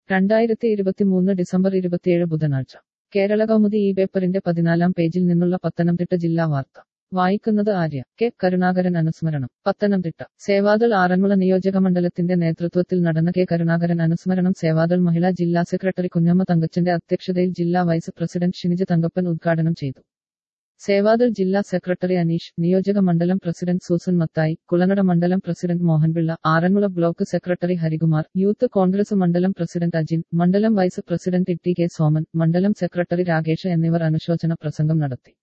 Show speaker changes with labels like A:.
A: രണ്ടായിരത്തി ഇരുപത്തിമൂന്ന് ഡിസംബർ ഇരുപത്തിയേഴ് ബുധനാഴ്ച കേരള കൗമുദി ഈ പേപ്പറിന്റെ പതിനാലാം പേജിൽ നിന്നുള്ള പത്തനംതിട്ട ജില്ലാ വാർത്ത വായിക്കുന്നത് ആര്യ കെ കരുണാകരൻ അനുസ്മരണം പത്തനംതിട്ട സേവാദൾ ആറന്മുള നിയോജകമണ്ഡലത്തിന്റെ നേതൃത്വത്തിൽ നടന്ന കെ കരുണാകരൻ അനുസ്മരണം സേവാദൾ മഹിളാ ജില്ലാ സെക്രട്ടറി കുഞ്ഞമ്മ തങ്കച്ചന്റെ അധ്യക്ഷതയിൽ ജില്ലാ വൈസ് പ്രസിഡന്റ് ഷിനിജ തങ്കപ്പൻ ഉദ്ഘാടനം ചെയ്തു സേവാദൾ ജില്ലാ സെക്രട്ടറി അനീഷ് നിയോജക മണ്ഡലം പ്രസിഡന്റ് സൂസൻ മത്തായി കുളനട മണ്ഡലം president Mohanpillai Aranmula block secretary Harikumar youth Congress മണ്ഡലം പ്രസിഡന്റ് അജിൻ മണ്ഡലം vice president E T K Soman മണ്ഡലം സെക്രട്ടറി രാകേഷ് എന്നിവർ അനുശോചന പ്രസംഗം നടത്തി